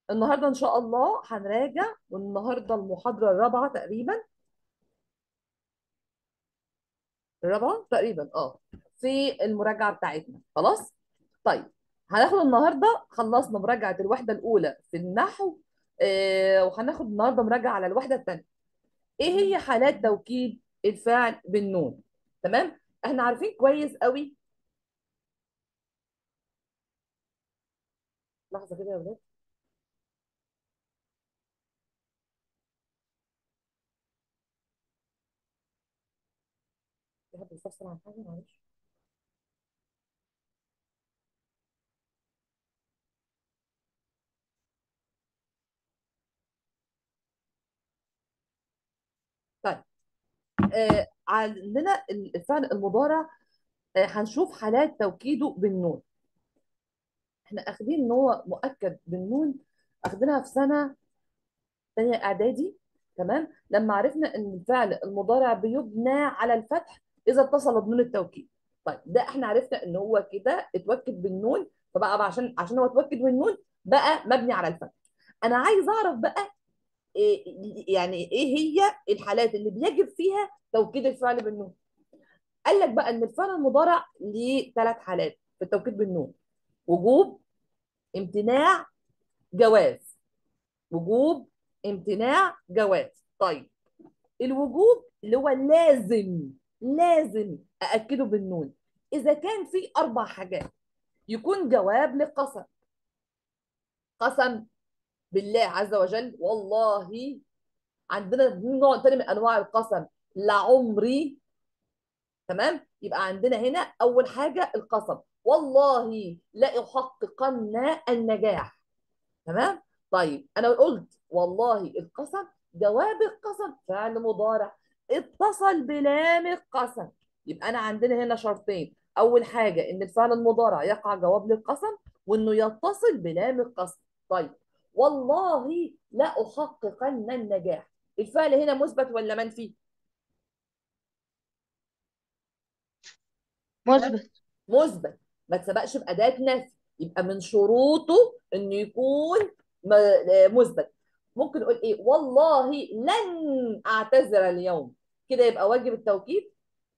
النهارده ان شاء الله هنراجع والنهارده المحاضره الرابعه تقريبا الرابعه تقريبا اه في المراجعه بتاعتنا خلاص طيب هناخد النهارده خلصنا مراجعه الوحده الاولى في النحو آه وهناخد النهارده مراجعه على الوحده الثانيه ايه هي حالات توكيد الفعل بالنون تمام احنا عارفين كويس قوي لحظه كده يا ولاد في حد بيستفسر عن حاجه معلش طيب آه عندنا الفعل المضارع آه هنشوف حالات توكيده بالنون احنا اخدين ان هو مؤكد بالنون اخدينها في سنه تانية اعدادي تمام لما عرفنا ان الفعل المضارع بيبنى على الفتح اذا اتصل بنون التوكيد طيب ده احنا عرفنا ان هو كده اتوكد بالنون فبقى عشان عشان هو اتوكد بالنون بقى مبني على الفتح انا عايز اعرف بقى إيه يعني ايه هي الحالات اللي بيجب فيها توكيد الفعل بالنون قال لك بقى ان الفعل المضارع ليه ثلاث حالات في التوكيد بالنون وجوب امتناع جواز وجوب امتناع جواز طيب الوجوب اللي هو لازم لازم أأكده بالنون إذا كان في أربع حاجات يكون جواب لقسم قسم بالله عز وجل والله عندنا نوع تاني من أنواع القسم لعمري تمام يبقى عندنا هنا أول حاجة القسم والله لأحققن النجاح تمام طيب انا قلت والله القسم جواب القسم فعل مضارع اتصل بلام القسم يبقى انا عندنا هنا شرطين اول حاجه ان الفعل المضارع يقع جواب للقسم وانه يتصل بلام القسم طيب والله لا احققن النجاح الفعل هنا مثبت ولا منفي مثبت مثبت ما تسبقش باداه نفي يبقى من شروطه انه يكون مثبت ممكن نقول ايه والله لن اعتذر اليوم كده يبقى واجب التوكيد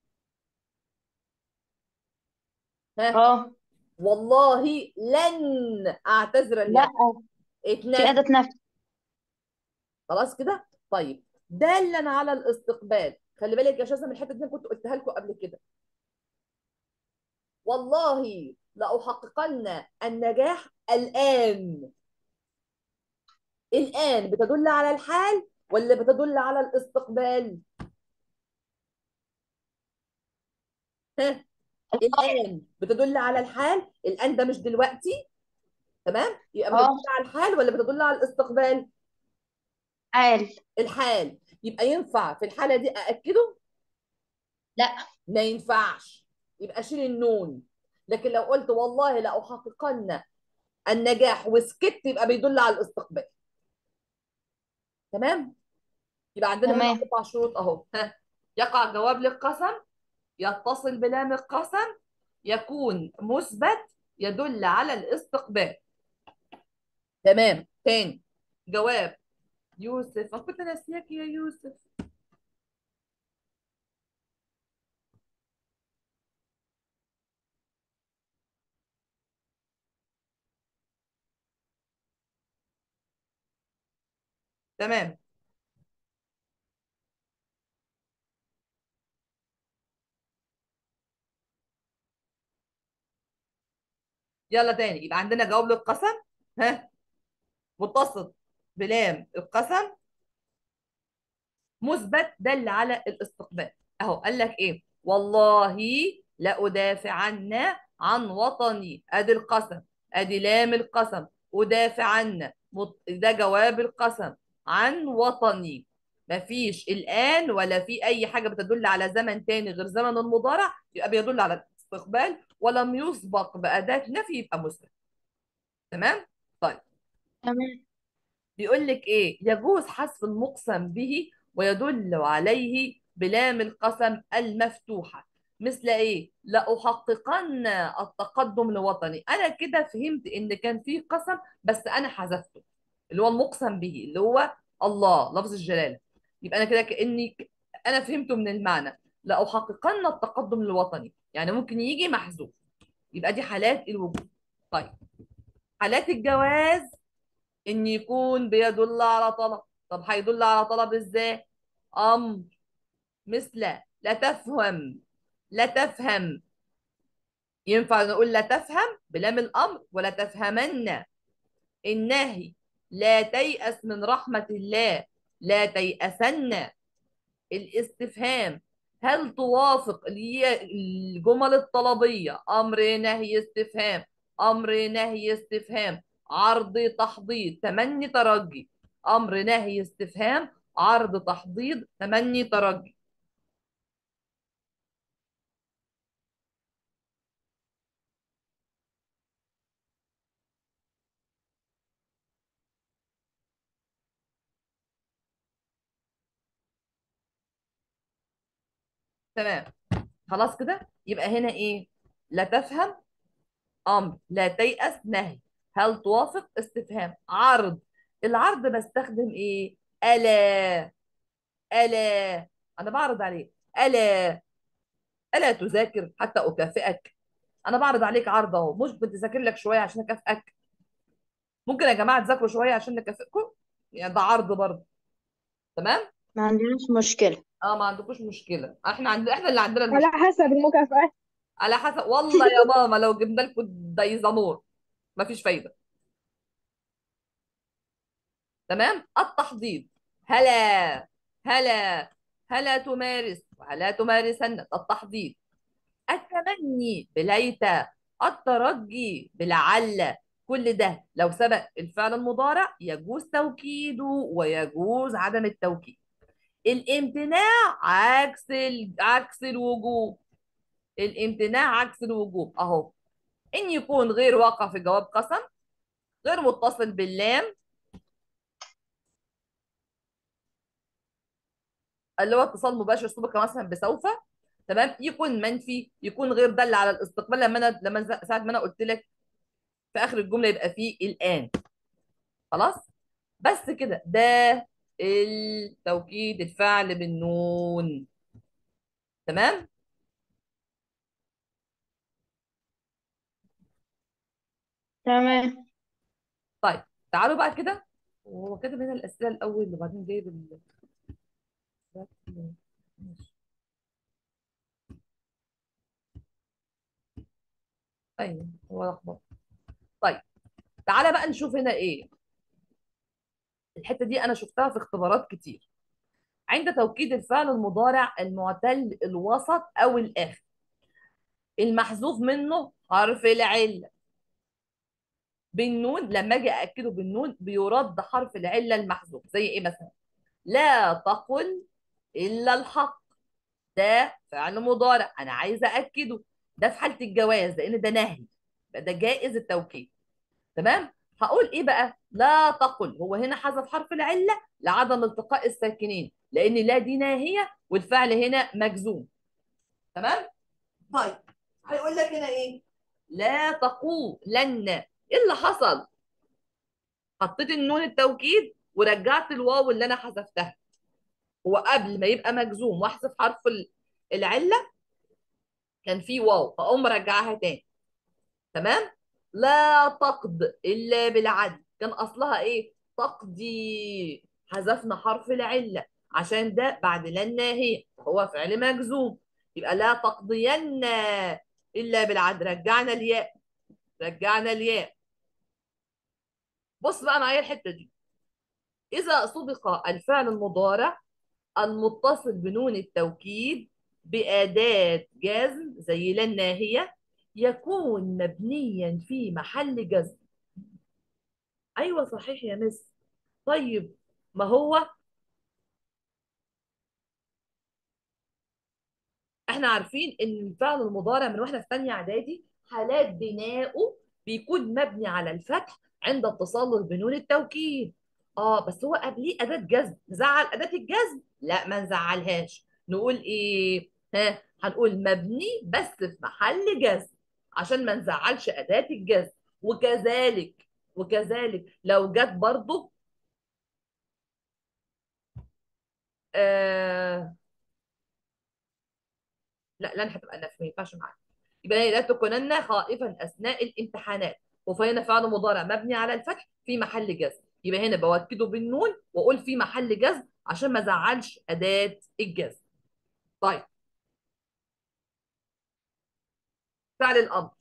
ها اه والله لن اعتذر لا اليوم في اتنفي أداة نفي خلاص كده طيب دالا على الاستقبال خلي بالك يا شاذة من الحته دي أنا كنت قلتها لكم قبل كده والله لاحققن النجاح الان الآن بتدل على الحال ولا بتدل على الاستقبال؟ ها الآن بتدل على الحال الآن ده مش دلوقتي تمام؟ يبقى اه بتدل على الحال ولا بتدل على الاستقبال؟ قال الحال يبقى ينفع في الحالة دي أأكده؟ لا ما ينفعش يبقى شيل النون لكن لو قلت والله لأحققن النجاح وسكت يبقى بيدل على الاستقبال تمام؟ يبقى عندنا هنا تمام أربع شروط أهو ها يقع جواب للقسم يتصل بلام القسم يكون مثبت يدل على الاستقبال تمام تاني جواب يوسف أنا كنت ناسياك يا يوسف تمام يلا تاني يبقى عندنا جواب للقسم ها متصل بلام القسم مثبت دل على الاستقبال اهو قال لك ايه والله لأدافعن عن وطني ادي القسم ادي لام القسم أدافعن مت- ده جواب القسم عن وطني مفيش الآن ولا في أي حاجة بتدل على زمن تاني غير زمن المضارع يبقى بيدل على الاستقبال ولم يسبق بأداة نفي يبقى مثبت تمام؟ طيب تمام بيقول لك ايه يجوز حذف المقسم به ويدل عليه بلام القسم المفتوحة مثل ايه لأحققن التقدم لوطني انا كده فهمت ان كان في قسم بس انا حذفته اللي هو المقسم به اللي هو الله لفظ الجلاله يبقى انا كده كاني انا فهمته من المعنى لاحققن التقدم الوطني يعني ممكن يجي محذوف يبقى دي حالات الوجوب طيب حالات الجواز ان يكون بيدل على طلب طب هيدل على طلب ازاي امر مثل لا تفهم لا تفهم ينفع نقول لا تفهم بلام الامر ولا تفهمن النهي لا تيأس من رحمة الله لا تيأسن الاستفهام هل توافق اللي هي الجمل الطلبية أمر نهي استفهام أمر نهي استفهام عرض تحضيض تمني ترجي أمر نهي استفهام عرض تحضيض تمني ترجي تمام خلاص كده يبقى هنا ايه لا تفهم امر لا تيأس نهي هل توافق استفهام عرض العرض بستخدم ايه الا الا انا بعرض عليك الا الا تذاكر حتى اكافئك انا بعرض عليك عرض اهو ممكن تذاكر لك شويه عشان اكافئك ممكن يا جماعه تذاكروا شويه عشان نكافئكم يعني ده عرض برضه تمام ما عندناش مشكلة اه ما عندكوش مشكله احنا عند احنا اللي عندنا على المشكله حسب المكافأة على حسب والله يا ماما لو جبنا لكم دايزامور مفيش فايده تمام التحضيض هلا هلا هلا تمارس وهلا تمارسن التحضيض التمني بليت الترجي بلعل كل ده لو سبق الفعل المضارع يجوز توكيده ويجوز عدم التوكيد الامتناع عكس ال... عكس الوجوب الامتناع عكس الوجوب اهو ان يكون غير واقع في جواب قسم غير متصل باللام اللي هو اتصال مباشر سبق مثلا بسوف تمام يكون منفي يكون غير دل على الاستقبال لما انا لما ز- ساعه ما انا قلت لك في اخر الجمله يبقى فيه الان خلاص بس كده ده التوكيد الفعل بالنون تمام تمام طيب تعالوا بقى كده وهو كاتب هنا الاسئله الاول وبعدين جايب ال ماشي. ايوه هو لخبط طيب تعالى بقى نشوف هنا ايه الحته دي انا شفتها في اختبارات كتير عند توكيد الفعل المضارع المعتل الوسط او الاخر المحذوف منه حرف العله بالنون لما اجي اكده بالنون بيرد حرف العله المحذوف زي ايه مثلا لا تقل الا الحق ده فعل مضارع انا عايزه اكده ده في حاله الجواز لان ده نهي يبقى ده جائز التوكيد تمام هقول ايه بقى لا تقل هو هنا حذف حرف العله لعدم التقاء الساكنين لان لا دي ناهيه والفعل هنا مجزوم تمام طيب هيقول لك هنا ايه لا تقولن ايه اللي حصل حطيت النون التوكيد ورجعت الواو اللي انا حذفتها هو قبل ما يبقى مجزوم واحذف حرف ال- العله كان في واو فاقوم مرجعها تاني تمام لا تقض الا بالعدل كان اصلها ايه تقضي حذفنا حرف العله عشان ده بعد لا الناهيه هو فعل مجزوم يبقى لا تقضين الا بالعدل رجعنا الياء رجعنا الياء بص بقى معايا الحته دي اذا سبق الفعل المضارع المتصل بنون التوكيد بأداة جزم زي لا الناهية يكون مبنيا في محل جزم ايوه صحيح يا مس طيب ما هو احنا عارفين ان الفعل المضارع من واحنا في ثانيه اعدادي حالات بناؤه بيكون مبني على الفتح عند اتصاله بنون التوكيد اه بس هو قبليه اداه جزم نزعل اداه الجزم لا ما نزعلهاش نقول ايه ها هنقول مبني بس في محل جزم عشان ما نزعلش اداه الجزم وكذلك وكذلك لو جت برضه آه لا لن هتبقى نفي ما ينفعش معاك يبقى هي لا تكونن خائفا اثناء الامتحانات وفهنا فعل مضارع مبني على الفتح في محل جزم يبقى هنا بوكده بالنون واقول في محل جزم عشان ما ازعلش اداه الجزم طيب فعل الامر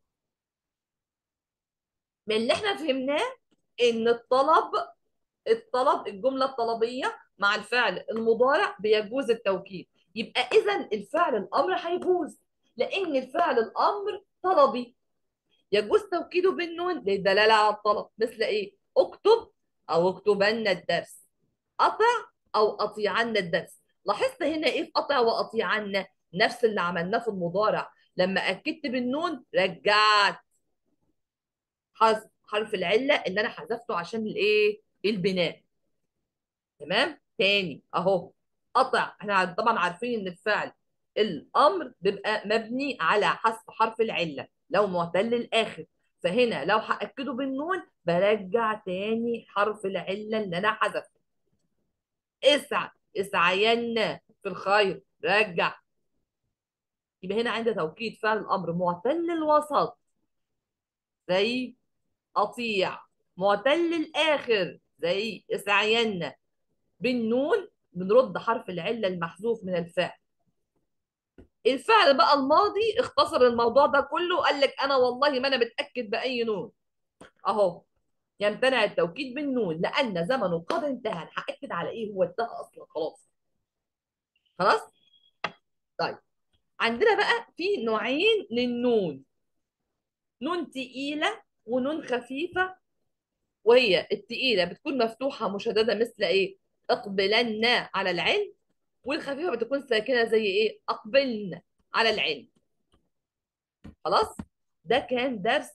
من اللي احنا فهمناه ان الطلب الطلب الجمله الطلبيه مع الفعل المضارع بيجوز التوكيد يبقى اذا الفعل الامر هيجوز لان الفعل الامر طلبي يجوز توكيده بالنون للدلاله على الطلب مثل ايه اكتب او اكتبن الدرس اطع او اطيعن الدرس لاحظت هنا ايه في اطع واطيعن نفس اللي عملناه في المضارع لما اكدت بالنون رجعت حذف حرف العله اللي انا حذفته عشان الايه البناء تمام تاني اهو قطع احنا طبعا عارفين ان الفعل الامر بيبقى مبني على حذف حرف العله لو معتل الاخر فهنا لو هاكده بالنون برجع تاني حرف العله اللي انا حذفته اسعى اسعين في الخير رجع يبقى هنا عندي توكيد فعل الامر معتل الوسط زي اطيع معتل الاخر زي اسعين بالنون بنرد حرف العله المحذوف من الفعل الفعل بقى الماضي اختصر الموضوع ده كله وقال لك انا والله ما انا متاكد باي نون اهو يمتنع التوكيد بالنون لان زمنه قد انتهى هاكد على ايه هو انتهى اصلا خلاص خلاص طيب عندنا بقى في نوعين للنون نون تقيله ونون خفيفه وهي التقيله بتكون مفتوحه مشدده مثل ايه اقبلن على العلم والخفيفه بتكون ساكنه زي ايه اقبلن على العلم خلاص ده كان درس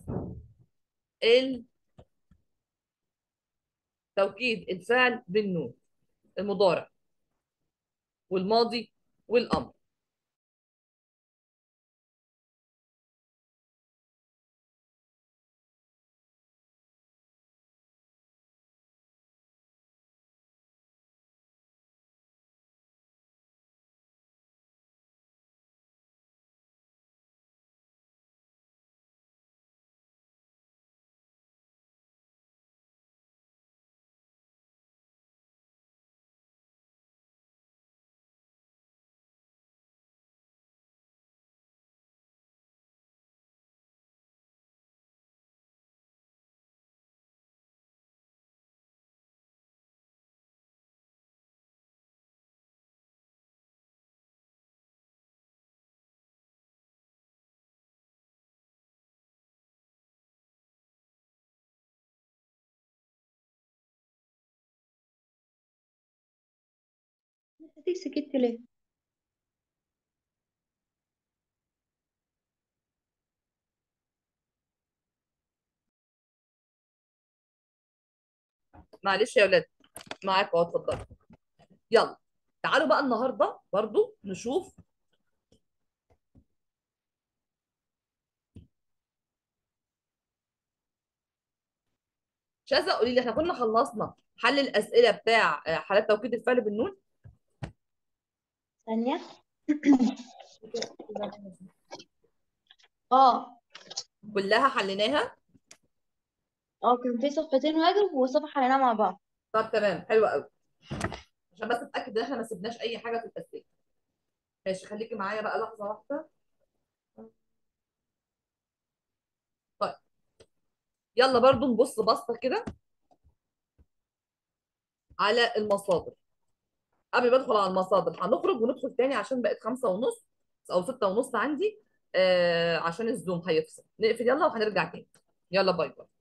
توكيد الفعل بالنون المضارع والماضي والامر انت سكت ليه معلش يا ولاد معاك اهو اتفضل يلا تعالوا بقى النهارده برضو نشوف شاذة قولي لي احنا كنا خلصنا حل الاسئله بتاع آه، حالات توكيد الفعل بالنون ثانية اه كلها حليناها اه كان في صفحتين واجب وصفحة حليناها مع بعض طب تمام حلو قوي عشان بس اتاكد ان احنا ما سيبناش اي حاجه في الاسئله ماشي خليكي معايا بقى لحظه واحده طيب يلا برضو نبص بصه كده على المصادر قبل ما ادخل على المصادر هنخرج وندخل تاني عشان بقت خمسة ونص او ستة ونص عندي آه عشان الزوم هيفصل نقفل يلا وهنرجع تاني يلا باي باي